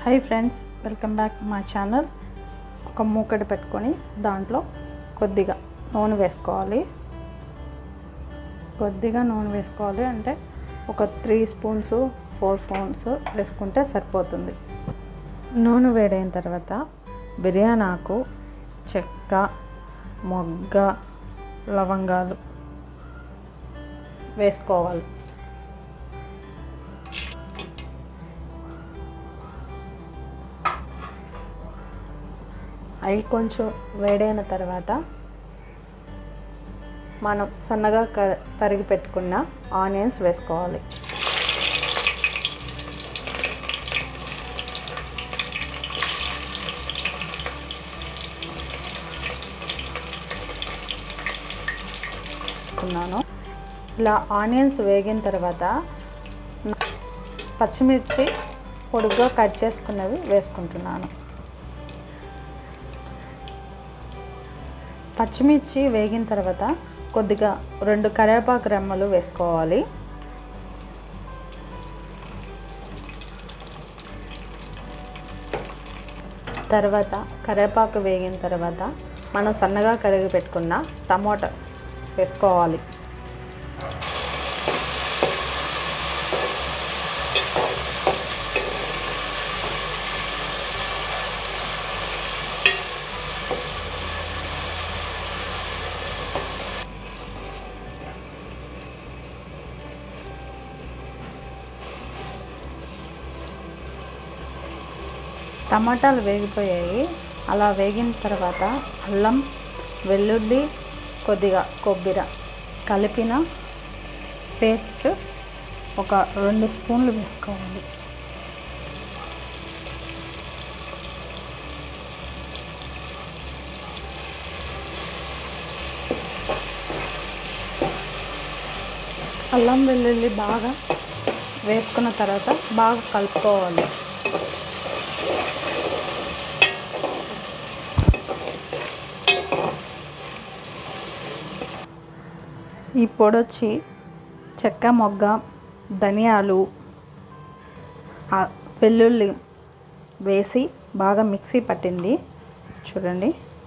high friends welcome back to my channel ఒక మూకటి పెట్టుకొని దాంట్లో కొద్దిగా నూనె వేసుకోవాలి కొద్దిగా నూనె వేసుకోవాలి అంటే ఒక త్రీ స్పూన్స్ ఫోర్ స్పూన్స్ వేసుకుంటే సరిపోతుంది నూనె వేడైన తర్వాత బిర్యానీ ఆకు చెక్క మొగ్గ లవంగాలు వేసుకోవాలి అవి కొంచెం వేడైన తర్వాత మనం సన్నగా క- తరిగి పెట్టుకున్న ఆనియన్స్ వేసుకోవాలి వేసుకున్నాను ఇలా ఆనియన్స్ వేగిన తర్వాత పచ్చిమిర్చి పొడుగ్గా కట్ చేసుకున్నవి వేసుకుంటున్నాను పచ్చిమిర్చి వేగిన తర్వాత కొద్దిగా రెండు కరివేపాకు రెమ్మలు వేసుకోవాలి తర్వాత కరివేపాకు వేగిన తర్వాత మనం సన్నగా కరిగి పెట్టుకున్న టమోటాస్ వేసుకోవాలి టమాటాలు వేగిపోయాయి అలా వేగిన తర్వాత అల్లం వెల్లుల్లి కొద్దిగా కొబ్బరి కలిపిన పేస్ట్ ఒక రెండు స్పూన్లు వేసుకోవాలి అల్లం వెల్లుల్లి బాగా వేసుకున్న తర్వాత బాగా కలుపుకోవాలి ఈ పొడి వచ్చి చెక్క మొగ్గ ధనియాలు ఆ వెల్లుల్లి వేసి బాగా మిక్సీ పట్టింది చూడండి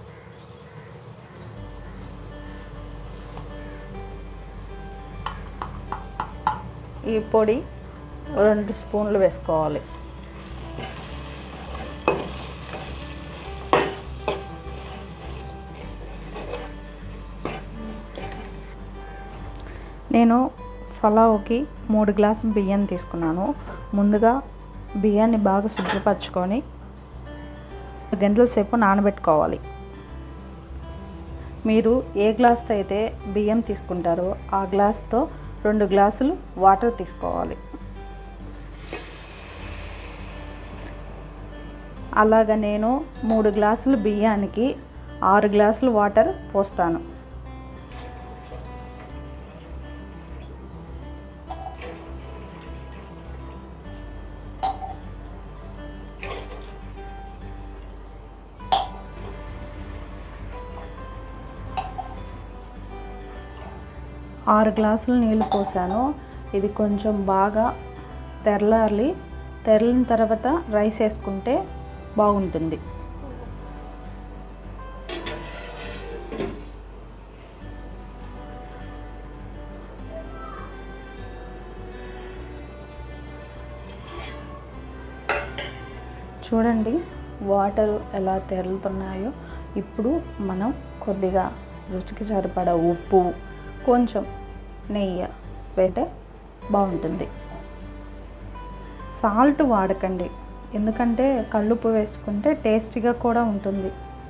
ఈ పొడి రెండు స్పూన్లు వేసుకోవాలి నేను ఫలావ్కి మూడు గ్లాసులు బియ్యం తీసుకున్నాను ముందుగా బియ్యాన్ని బాగా శుభ్రపరచుకొని గంటల సేపు నానబెట్టుకోవాలి మీరు ఏ గ్లాస్తో అయితే బియ్యం తీసుకుంటారో ఆ గ్లాస్తో రెండు గ్లాసులు వాటర్ తీసుకోవాలి అలాగ నేను మూడు గ్లాసులు బియ్యానికి ఆరు గ్లాసులు వాటర్ పోస్తాను ఆరు గ్లాసులు నీళ్ళు పోసాను ఇది కొంచెం బాగా తెరలాలి తెరలిన తర్వాత రైస్ వేసుకుంటే బాగుంటుంది చూడండి వాటర్ ఎలా తెరులుతున్నాయో ఇప్పుడు మనం కొద్దిగా రుచికి సరిపడా ఉప్పు కొంచెం నెయ్యి వేటే బాగుంటుంది సాల్ట్ వాడకండి ఎందుకంటే కల్లుప్పు వేసుకుంటే టేస్టీగా కూడా ఉంటుంది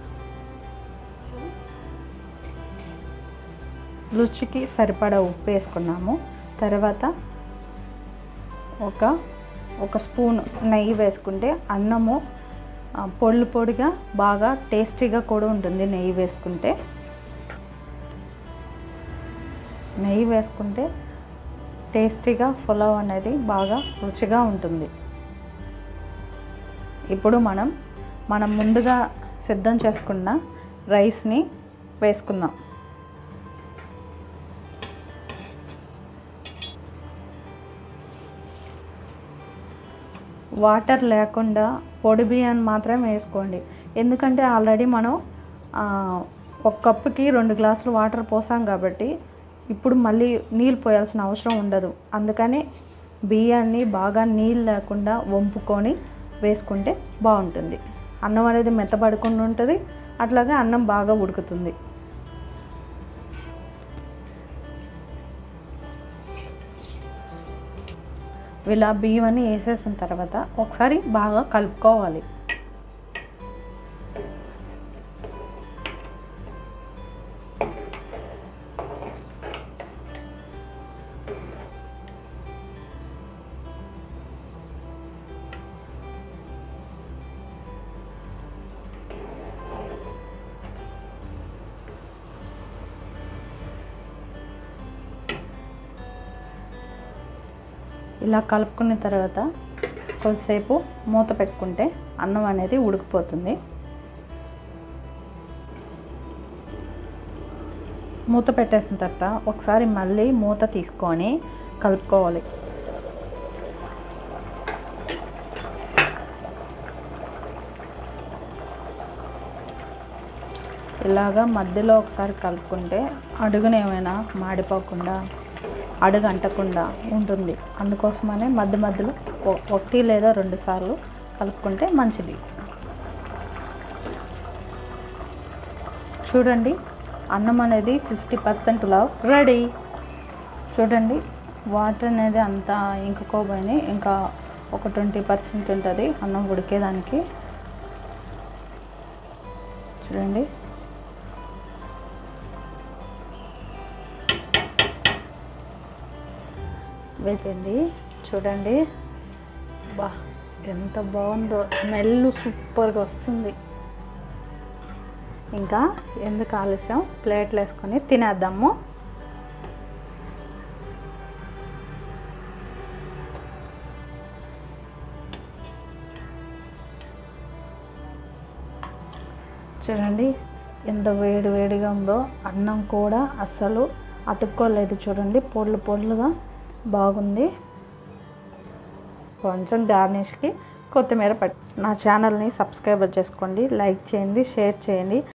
రుచికి సరిపడా ఉప్పు వేసుకున్నాము తర్వాత ఒక ఒక స్పూన్ నెయ్యి వేసుకుంటే అన్నము ఆ, పొళ్ళు పొడిగా బాగా టేస్టీగా కూడా ఉంటుంది నెయ్యి వేసుకుంటే నెయ్యి వేసుకుంటే టేస్టీగా పులావ్ అనేది బాగా రుచిగా ఉంటుంది ఇప్పుడు మనం మనం ముందుగా సిద్ధం చేసుకున్న రైస్ని వేసుకుందాం వాటర్ లేకుండా పొడి బియ్యాన్ని మాత్రం వేసుకోండి ఎందుకంటే ఆల్రెడీ మనం ఆ, ఒక కప్పుకి రెండు గ్లాసులు వాటర్ పోసాం కాబట్టి ఇప్పుడు మళ్ళీ నీళ్ళు పోయాల్సిన అవసరం ఉండదు అందుకని బియ్యాన్ని బాగా నీళ్ళు లేకుండా వంపుకొని వేసుకుంటే బాగుంటుంది అన్నం అనేది మెత్తబడకుండా ఉంటుంది అట్లాగే అన్నం బాగా ఉడుకుతుంది ఇలా బియ్యం అన్ని వేసేసిన తర్వాత ఒకసారి బాగా కలుపుకోవాలి ఇలా కలుపుకున్న తర్వాత కొద్దిసేపు మూత పెట్టుకుంటే అన్నం అనేది ఉడికిపోతుంది మూత పెట్టేసిన తర్వాత ఒకసారి మళ్ళీ మూత తీసుకొని కలుపుకోవాలి ఇలాగా మధ్యలో ఒకసారి కలుపుకుంటే అడుగున ఏమైనా మాడిపోకుండా అడుగు అంటకుండా ఉంటుంది అందుకోసమనే మధ్య మధ్యలో ఒ- ఒకటి లేదా రెండు సార్లు కలుపుకుంటే మంచిది చూడండి అన్నం అనేది ఫిఫ్టీ పర్సెంట్ లవ్ రెడీ చూడండి వాటర్ అనేది అంతా ఇంకుకోబోయి ఇంకా ఒక ట్వంటీ పర్సెంట్ ఉంటుంది అన్నం ఉడికేదానికి చూడండి వేసింది చూడండి బా ఎంత బాగుందో స్మెల్ సూపర్గా వస్తుంది ఇంకా ఎందుకు ఆలస్యం ప్లేట్లు వేసుకొని తినేద్దాము చూడండి ఎంత వేడి వేడిగా ఉందో అన్నం కూడా అస్సలు అతుక్కోలేదు చూడండి పొళ్ళు పొళ్ళుగా బాగుంది కొంచెం గార్నిష్కి కొత్తిమీర పట్టి నా ఛానల్ని సబ్స్క్రైబ్ చేసుకోండి లైక్ చేయండి షేర్ చేయండి